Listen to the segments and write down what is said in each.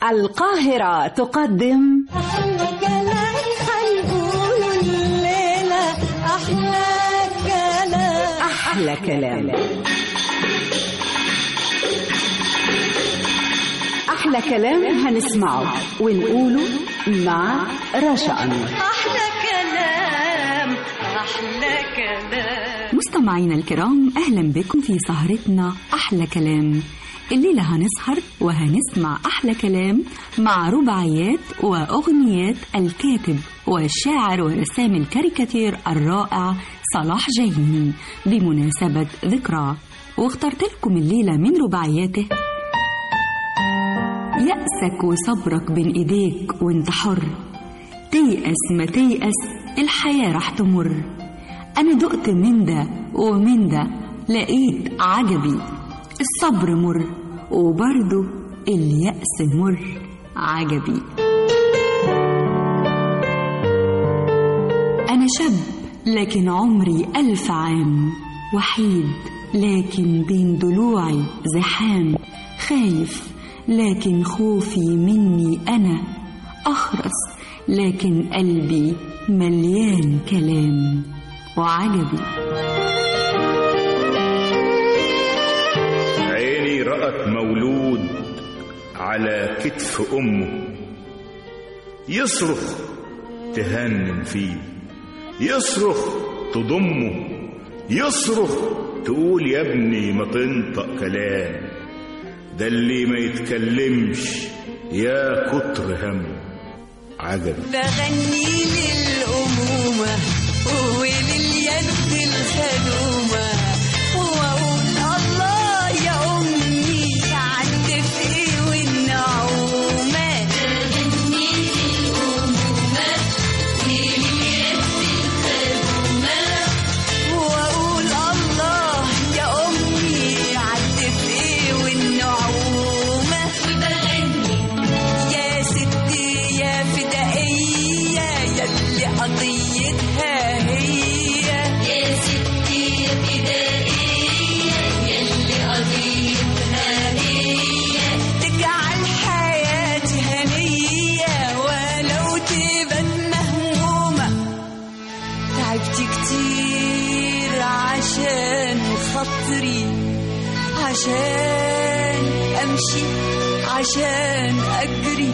القاهرة تقدم أحلى كلام هنقوله الليلة أحلى كلام أحلى كلام أحلى كلام هنسمعه ونقوله مع رشا أنور أحلى كلام أحلى كلام مستمعينا الكرام أهلا بكم في سهرتنا أحلى كلام الليلة هنسهر وهنسمع أحلى كلام مع رباعيات وأغنيات الكاتب والشاعر ورسام الكاريكاتير الرائع صلاح جاهين بمناسبة ذكراه واخترت لكم الليلة من رباعياته يأسك وصبرك بين إيديك وانت حر تيأس ما تيأس الحياة رح تمر أنا دقت من ده ومن ده لقيت عجبي الصبر مر وبرضه اليأس مر عجبي أنا شاب لكن عمري ألف عام وحيد لكن بين ضلوعي زحام خايف لكن خوفي مني أنا أخرس لكن قلبي مليان كلام وعجبي عيني رأت مولود على كتف أمه يصرخ تهنن فيه يصرخ تضمه يصرخ تقول يا ابني ما تنطق كلام ده اللي ما يتكلمش يا كتر هم عجبي بغني للأمومة ولليد الخدومة وأقول الله يا أمي عالدفء والنعومة بغني للأمومة ولليد الخدومة وأقول الله يا أمي عالدفء والنعومة وبغني يا ستي يا فدائية يلي قضيتها هي يا ستي يا فدائية يلي قضيتها هي تجعل حياتي هنية ولو تبان مهمومة تعبت كتير عشان خاطري عشان امشي عشان اجري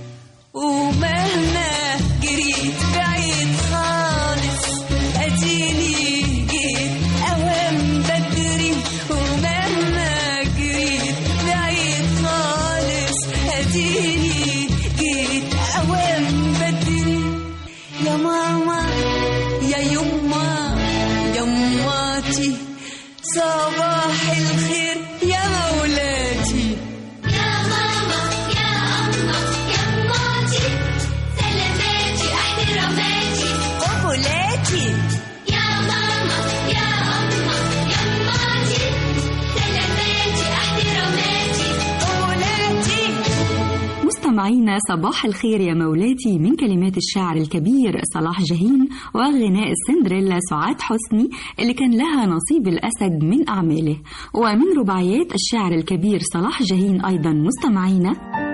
ومهما جريت بعيد خالص اديني جيت اوام بدري ومهما جريت بعيد خالص اديني جيت اوام بدري يا ماما يا يما يا ماتي صباح الخير يا مولاتي يا ماما يا أما يا ماتي سلاماتي احتراماتي قبلاتي يا ماما يا أما يا ماتي سلاماتي احتراماتي قبلاتي مستمعينا صباح الخير يا مولاتي من كلمات الشاعر الكبير صلاح جاهين وغناء السندريلا سعاد حسني اللي كان لها نصيب الأسد من أعماله ومن رباعيات الشاعر الكبير صلاح جاهين أيضا مستمعينا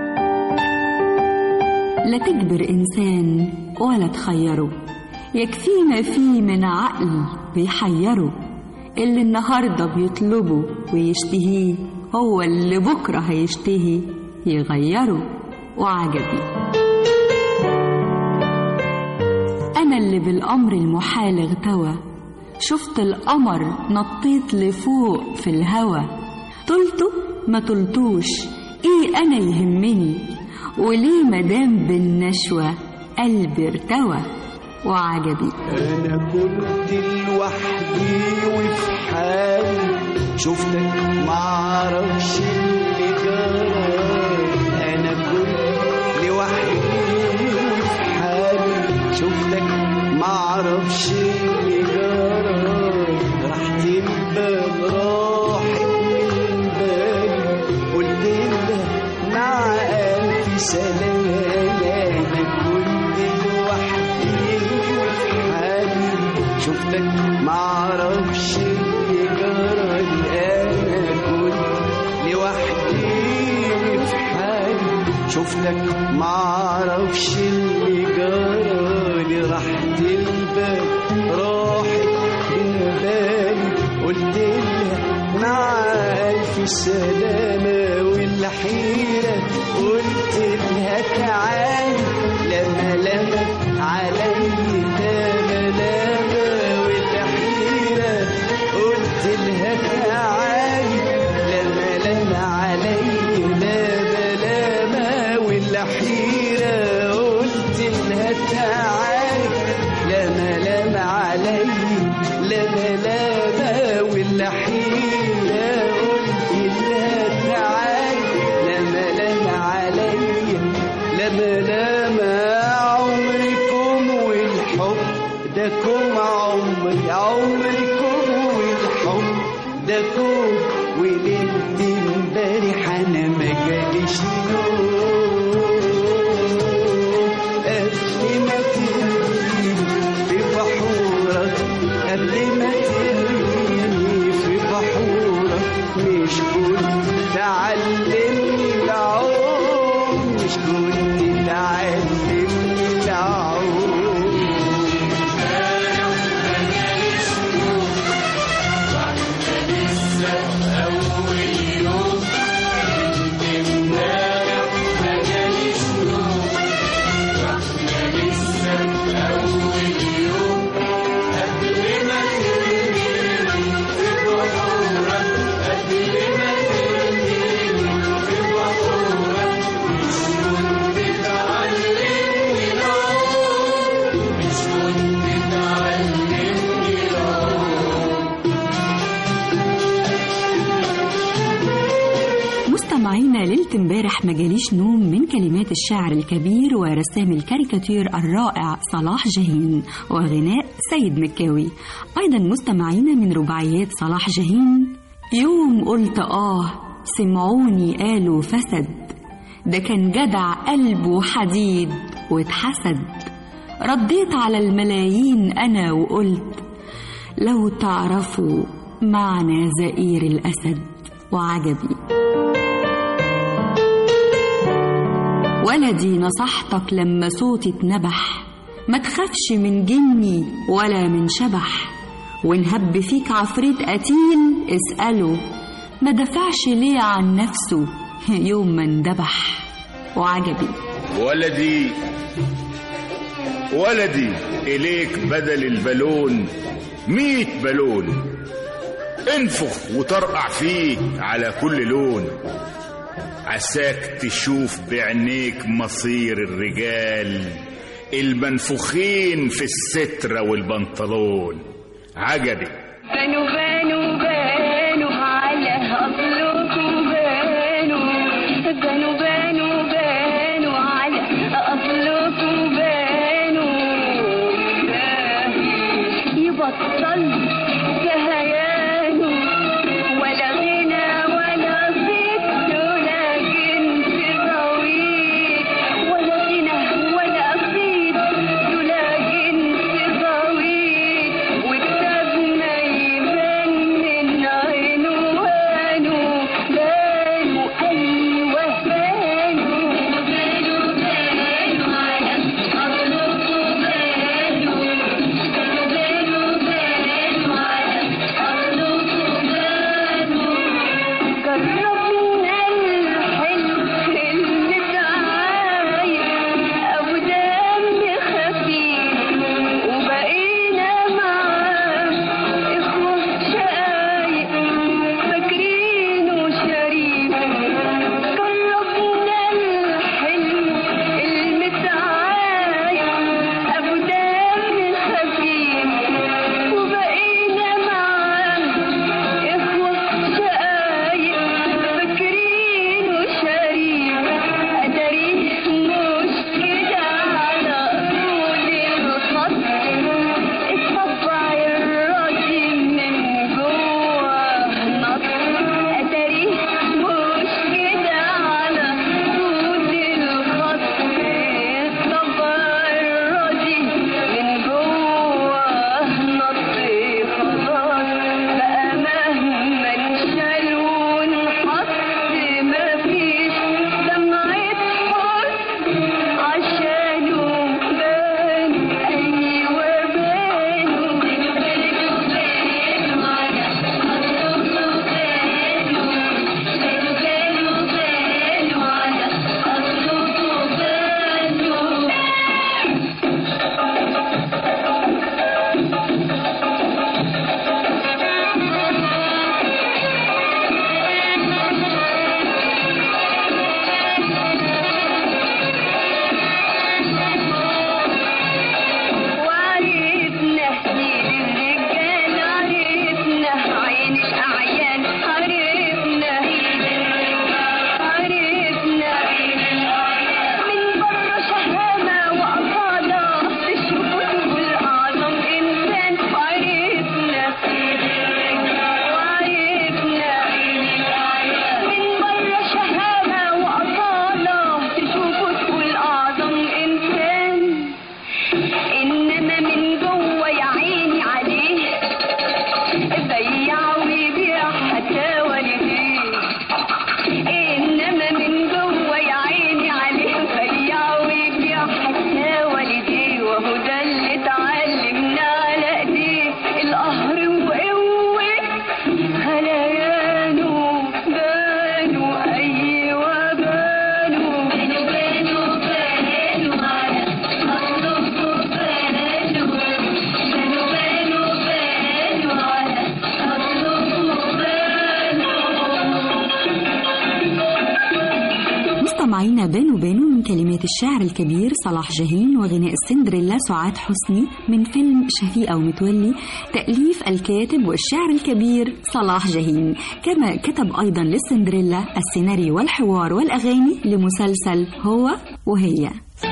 لا تجبر إنسان ولا تخيره يكفي ما فيه من عقل بيحيره اللي النهارده بيطلبه ويشتهيه هو اللي بكره هيشتهي يغيره وعجبي أنا اللي بالأمر المحال اغتوى شفت القمر نطيت لفوق في الهوى طلته ما طلتوش ايه انا يهمني وليه مدام بالنشوة قلبي ارتوى وعجبي انا كنت لوحدي وفي حالي شفتك معرفش اللي جرى انا كنت لوحدي وفي حالي شفتك معرفش اللي جرى راحت البال راحت من بالي قلت لها مع الف سلامه انا كنت لوحدي وفي حالي شفتك معرفش اللي جرى انا كنت لوحدي وفي حالي شفتك شفتك معرفش اللي جرالي راحت البال راحت من بالي قلت لها مع ألف سلامة والحيرة قلت لها تعالي لما لمت علي لما لما والحيرة قلت لها تعالي لما لما علي لما لما والحيرة قلت لها تعالي لما لما علي لما لما والحيرة قلت لها تعالي لما لما علي لما لما عمركم والحب ده كوم عمري عمركم والحب ده كوم وليلة امبارح انا ما جاليش نوم قبل ما ترميني في بحورك قبل ما ترميني في بحورك مش كنت تعلمني العوم مش كنت تعلمني العوم مستمعينا ليلة امبارح ما جاليش نوم من كلمات الشاعر الكبير ورسام الكاريكاتير الرائع صلاح جاهين وغناء سيد مكاوي أيضا مستمعينا من رباعيات صلاح جاهين يوم قلت آه سمعوني قالوا فسد ده كان جدع قلبه حديد واتحسد رديت على الملايين أنا وقلت لو تعرفوا معنى زئير الأسد وعجبي ولدي نصحتك لما صوتي اتنبح ما تخافش من جني ولا من شبح ونهب فيك عفريت قتيل اسأله ما دفعش ليه عن نفسه يوم ما اندبح وعجبي ولدي ولدي إليك بدل البالون ميت بالون انفخ وطرقع فيه على كل لون عساك تشوف بعينيك مصير الرجال المنفوخين في السترة والبنطلون عجبي بانوا بانوا بانوا على أصلكم بانوا بانوا بانوا بانوا على أصلكم بانوا يبطل كهيانه ولا غنى ولا صيت ولا جنس طويل ولا غنى ولا صيت ولا جنس طويل وكتابنا يبان سمعنا بانو بانو من كلمات الشاعر الكبير صلاح جاهين وغناء السندريلا سعاد حسني من فيلم شفيقة ومتولي تأليف الكاتب والشاعر الكبير صلاح جاهين كما كتب أيضا للسندريلا السيناريو والحوار والأغاني لمسلسل هو وهي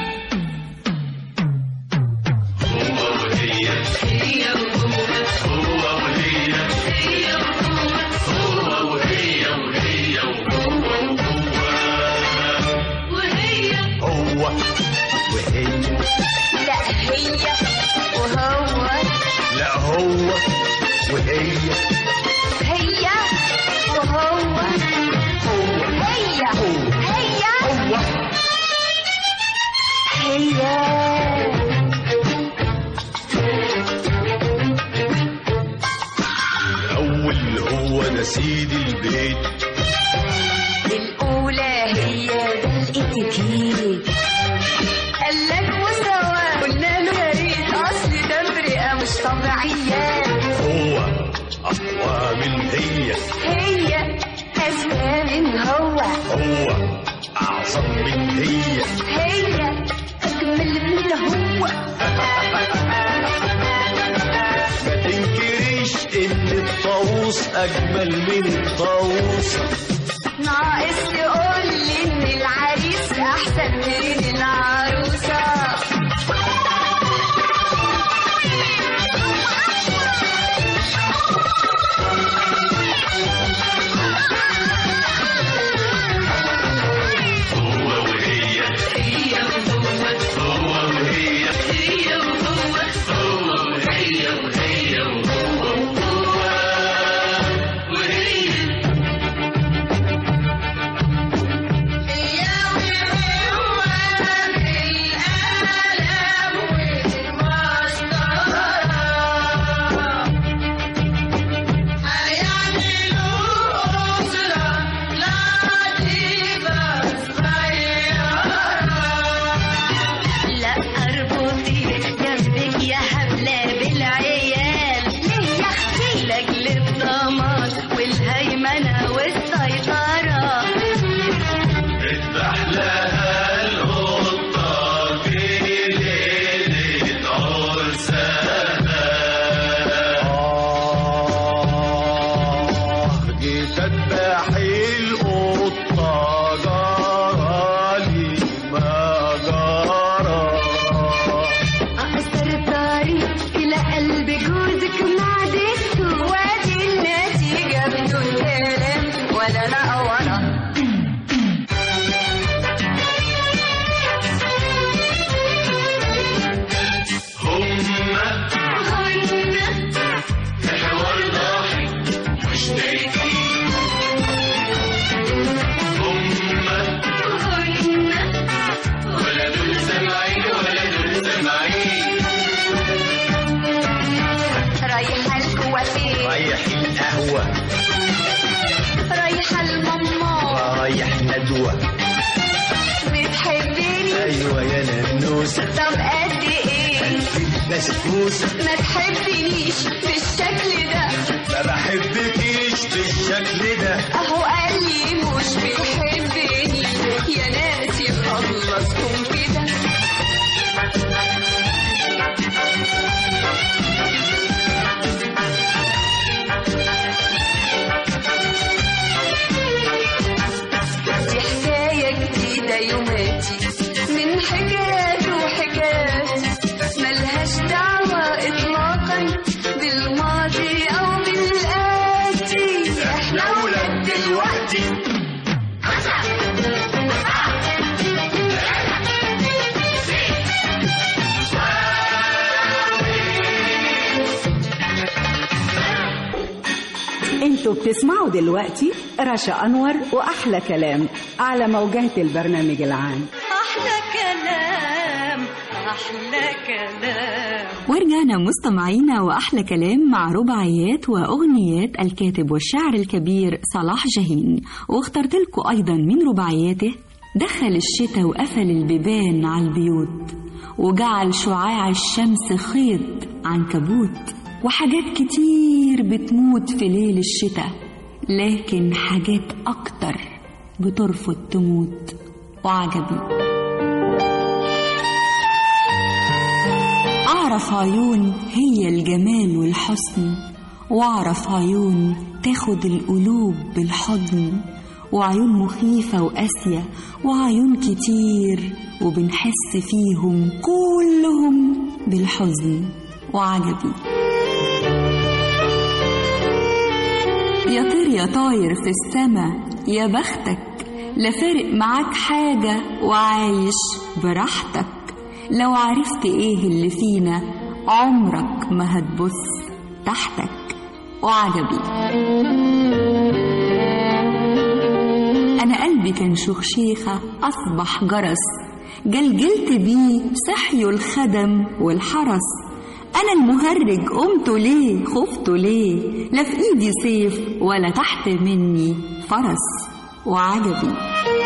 هو وهي لا هي وهو لا هو وهي هي وهو هي هي هو هي الأول هو ده سيد البيت الأولى هي ده الاتيكيت قال لك مساواة قلنا له يا ريت أصل ده امرئة مش طبيعية هو أقوى من هي هي أذكى من هو هو أعظم من هي هي أجمل من هو ما تنكريش إن الطاووس أجمل من الطاووس ناقص تقول لي إن العريس أحسن من العروسة لا اربطي جنبك يا حبلة بالعيال ليه يا اختي لاجل الضمان والهيمنة والسيطرة آه جيت أذبحي القطة جرالي ما جرى اقصر الطريق الى قلب جوزك معدته وادي النتيجة بدون كلام ولا لا ولا رايحة الكوافير رايح القهوة رايحة الماما رايح ندوة بتحبني أيوة يا ننوسة طب قد ايه بسبوسة ما تحبنيش بالشكل ده ما بحبكيش بالشكل ده اهو قال لي مش بيحبني يا ناس يخلصكم كده دي حكاية جديدة يوماتي من حكايات وحكايات ملهاش دعوة إطلاقا بالماضي أو بالآتي إحنا ولاد دلوقتي انتوا بتسمعوا دلوقتي رشا انور واحلى كلام على موجات البرنامج العام أحلى كلام أحلى كلام ورجعنا مستمعينا وأحلى كلام مع رباعيات وأغنيات الكاتب والشاعر الكبير صلاح جاهين واخترت لكم أيضا من رباعياته دخل الشتاء وقفل البيبان على البيوت وجعل شعاع الشمس خيط عنكبوت وحاجات كتير بتموت في ليل الشتاء لكن حاجات أكتر بترفض تموت وعجبي أعرف عيون هي الجمال والحسن وأعرف عيون تاخد القلوب بالحضن وعيون مخيفة وقاسية وعيون كتير وبنحس فيهم كلهم بالحزن وعجبي يا طير يا طاير في السما يا بختك لا فارق معاك حاجة وعايش براحتك لو عرفت ايه اللي فينا عمرك ما هتبص تحتك وعجبي أنا قلبي كان شيخة أصبح جرس جلجلت بيه صحيوا الخدم والحرس أنا المهرج قمت ليه خفت ليه لا في إيدي سيف ولا تحت مني فرس وعجبي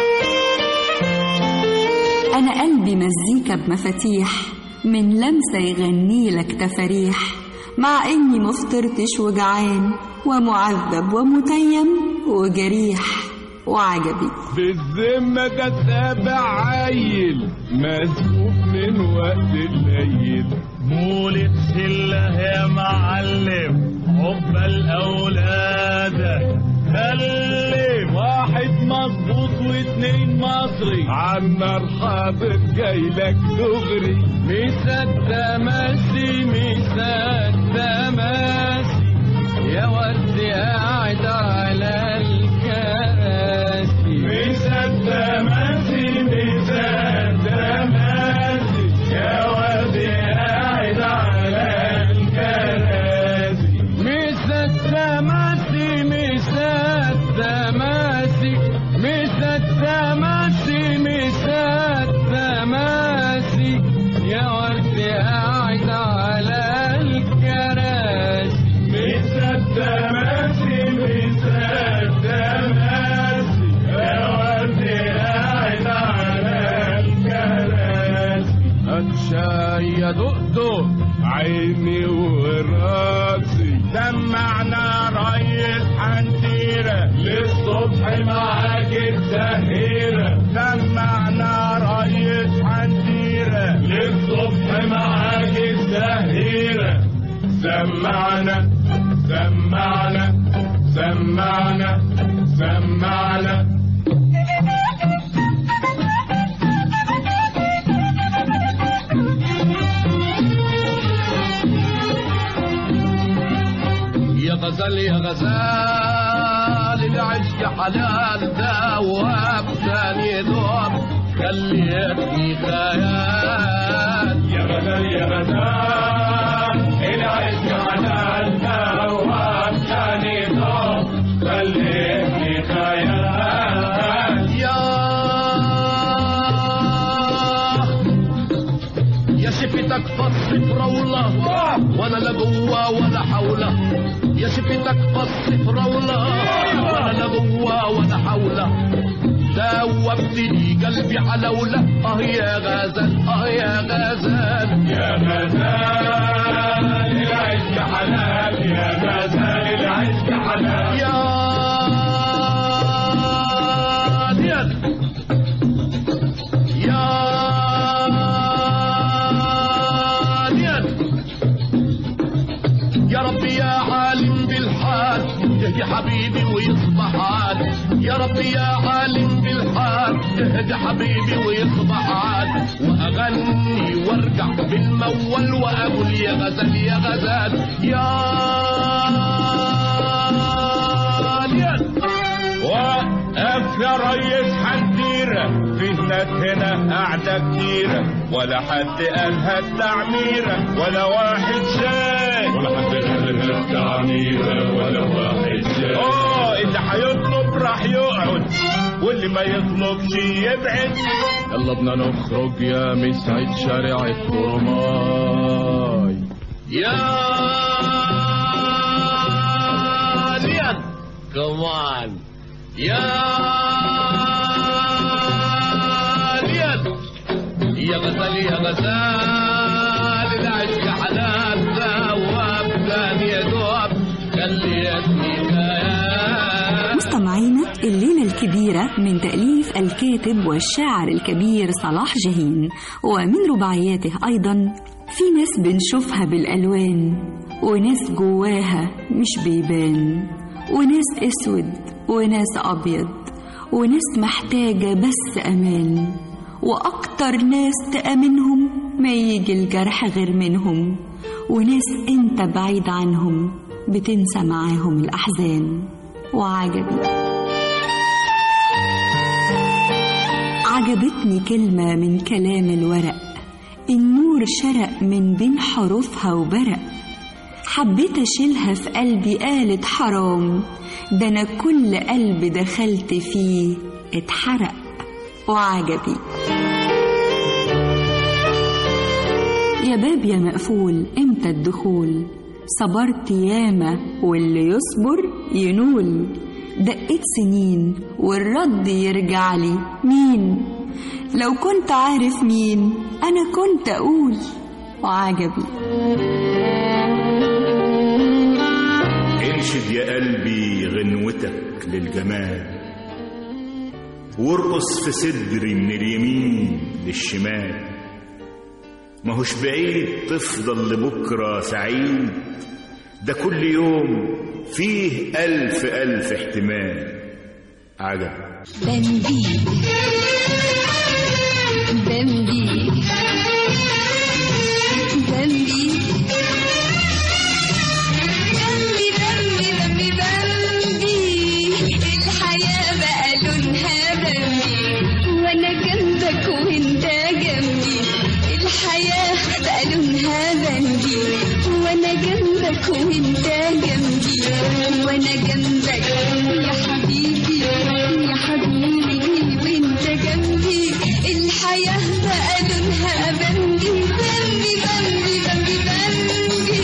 أنا قلبي مزيكا بمفاتيح من لمسة يغني لك تفاريح مع إني مفطرتش وجعان ومعذب ومتيم وجريح وعجبي بالذمة ده سابع عيل مسكوك من وقت الليل مولد سله يا معلم عقبال اولادك خلي واحد مظبوط واتنين مصري عالنار حاضر جايلك دغري مصدق ماشي مصدق ماشي يا ورد قاعد على الكراسي مصدق ماشي مصدق ماشي يا ورد قاعد على الكراسي مصدق ماشي مصدق ماشي مصدق ماشي مصدق ماشي يا ورد قاعد على الكراسي مصدق ماشي مصدق ماشي يا ورد قاعد على الكراسي اتشاي يا دقدق عيني وراسي سمعنا ريس حنتيرة للصبح معاك الزهيرة سمعنا ريس حنتيرة للصبح معاك الزهيرة سمعنا سمعنا سمعنا سمعنا يا غزال يا غزال العشق حلال دواب ثاني دوب خليتني خيال يا غزال يا غزال العشق على الهوى ثاني ضوء خليتني خيال يا يا شفتك فص فراولة وانا لا جوا ولا حولة يا شفتك فص فراولة وانا لا جوا ولا حولة دوبتني قلبي على ولا اه يا غزال اه يا غزال يا غزال العشق حلال يا غزال العشق حلال يا ديال يا ديال يا ربي يا عالم بالحال يهدي حبيبي ويصبح عال يا ربي يا عالم بالحال يهدي حبيبي ويصبح عال واغني وارجع بالمول واقول يا غزال يا غزال يا ديال وقف يا ريس حنتيرة في ناس هنا قاعدة كتيرة ولا حد قالها التعميرة ولا واحد شاي ولا حد قالها التعميرة ولا واحد شاي اه اللي هيطلب راح يقعد واللي ما يطلبش يبعد يلا بدنا نخرج يا مسعد شارع الطرماي يا ديال كمان يا ديال يا غزال يا غزال العشق حلال ثواب ثاني دوب خليتني خيال مستمعينا الليلة الكبيرة من تأليف الكاتب والشاعر الكبير صلاح جاهين ومن رباعياته أيضا في ناس بنشوفها بالألوان وناس جواها مش بيبان وناس أسود وناس أبيض وناس محتاجة بس أمان وأكتر ناس تأمنهم ما يجي الجرح غير منهم وناس انت بعيد عنهم بتنسى معاهم الأحزان وعجبي عجبتني كلمة من كلام الورق النور شرق من بين حروفها وبرق حبيت أشيلها في قلبي قالت حرام ده أنا كل قلب دخلت فيه اتحرق وعجبي يا باب يا مقفول امتى الدخول صبرت ياما واللي يصبر ينول دقيت سنين والرد يرجع لي مين لو كنت عارف مين انا كنت اقول وعجبي انشد يا قلبي غنوتك للجمال وارقص في صدري من اليمين للشمال ماهوش بعيد تفضل لبكرة سعيد ده كل يوم فيه ألف ألف احتمال عجب بمبي بمبي بمبي بمبي بمبي بمبي بمبي الحياة بقى لونها بمبي وانا جنبك وانت جنبي الحياة بقى لونها بمبي وانا جنبك وانت جنبي وانا جنبك يا حبيبي يا حبيبي وانت جنبي الحياة بقى لونها بمبي بمبي بمبي بمبي بمبي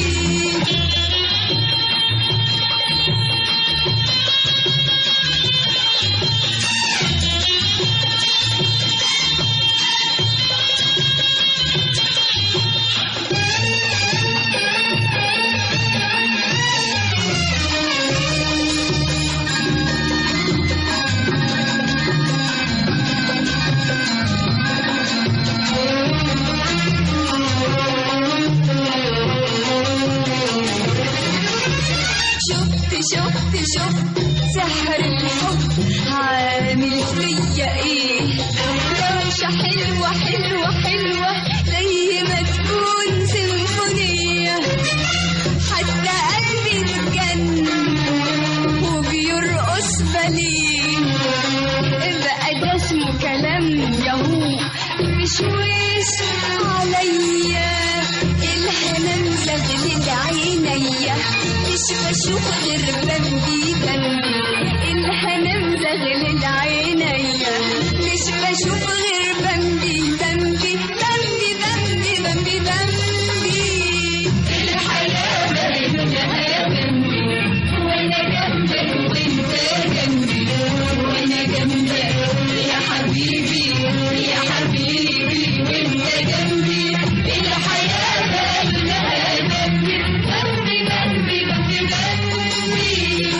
شفت شفت شفت سحر الحب عامل فيا ايه دوشة حلوة حلوة حلوة زي ما تكون سيمفونية حتى قلبي اتجنن وبيرقص باليه بقى ده اسمه كلام يهو مش وش عليا الهنا مزغلل عينيا مش بشوف غير بمبي بمبي الهنا مزغلل عينيا مش بشوف غير بمبي بمبي بمبي بمبي بمبي بمبي الحياة بينها يا بمبي وانا جنبك وانت جنبي وانا جنبك يا حبيبي يا حبيبي وانت جنبي الحياة بينها جنبي جنبي جنبي جنبي جنبي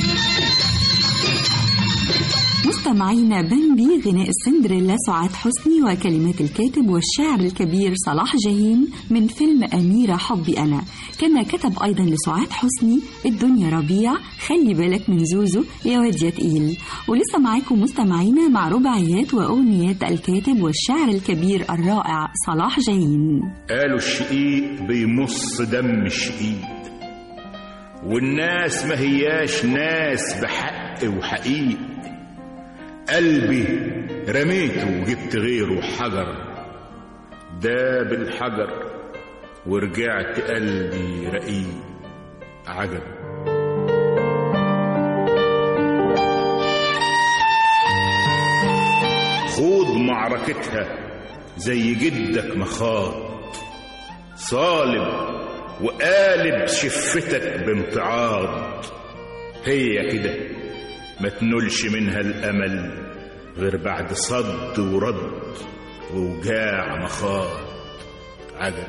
مستمعينا بمبي غناء السندريلا سعاد حسني وكلمات الكاتب والشاعر الكبير صلاح جاهين من فيلم أميرة حبي أنا كما كتب أيضا لسعاد حسني الدنيا ربيع خلي بالك من زوزو يا واد يا تقيل ولسه معاكم مستمعينا مع رباعيات وأغنيات الكاتب والشاعر الكبير الرائع صلاح جاهين قالوا الشقيق بيمص دم الشقيق والناس ما هياش ناس بحق وحقيق قلبي رميته وجبت غيره حجر ده بالحجر ورجعت قلبي رقيق عجب خوض معركتها زي جدك مخاض صالب وقالب شفتك بامتعاض هي كده ما تنولش منها الأمل غير بعد صد ورد ووجاع مخاض عجب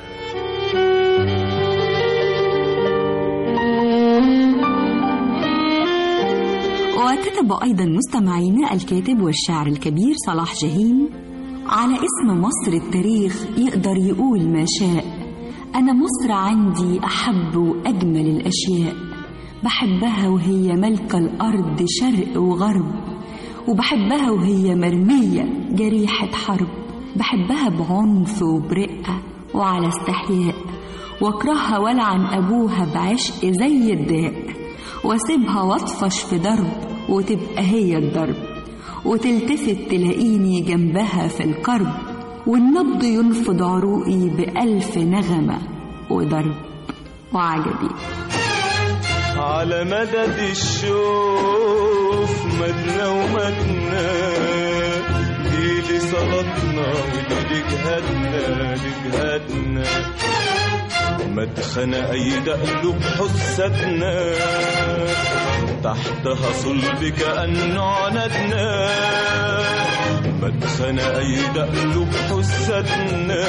وكتب أيضا مستمعينا الكاتب والشاعر الكبير صلاح جاهين على اسم مصر التاريخ يقدر يقول ما شاء أنا مصر عندي أحب وأجمل الأشياء بحبها وهي ملكة الأرض شرق وغرب وبحبها وهي مرمية جريحة حرب بحبها بعنف وبرقة وعلى استحياء واكرهها ولعن أبوها بعشق زي الداء واسيبها واطفش في ضرب وتبقى هي الضرب وتلتفت تلاقيني جنبها في الكرب والنبض ينفض عروقي بألف نغمة وضرب وعجبي على مدد الشوف مدنا ومدنا دي لصلاتنا ودي لجهادنا لجهادنا مدخن أيد قلوب حستنا تحتها صلب كأنه عندنا مدخن أيد قلوب حستنا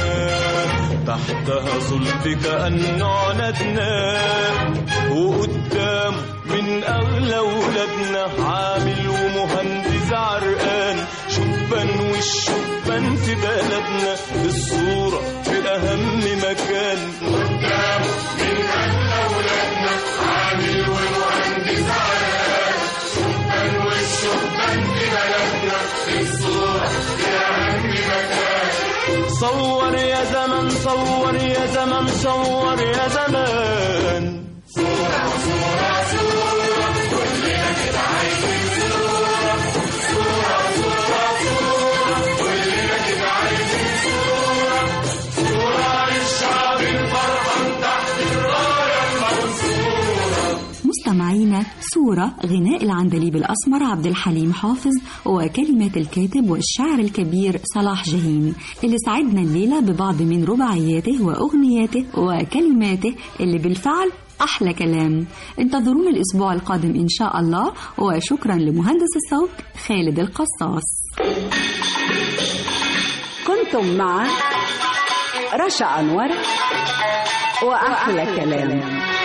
تحتها صلب كأنه عندنا وقدام من أغلى ولادنا عامل ومهندس عرقان شبان والشبان في بلدنا الصورة في أهم مكان قدام من أغلى ولادنا عامل ومهندس عرقان شبان والشبان في بلدنا الصورة في أهم مكان صور يا زمن صور يا زمن صور يا زمان صورة صورة صورة كلنا كده عايزين صورة صورة صورة صورة كلنا كده عايزين صورة صورة للشعب الفرحان تحت الراية المنصورة مستمعينا صورة غناء العندليب الأسمر عبد الحليم حافظ وكلمات الكاتب والشاعر الكبير صلاح جاهين اللي سعدنا الليلة ببعض من رباعياته وأغنياته وكلماته اللي بالفعل أحلى كلام انتظرونا الأسبوع القادم إن شاء الله وشكرا لمهندس الصوت خالد القصاص كنتم مع رشا أنور وأحلى كلام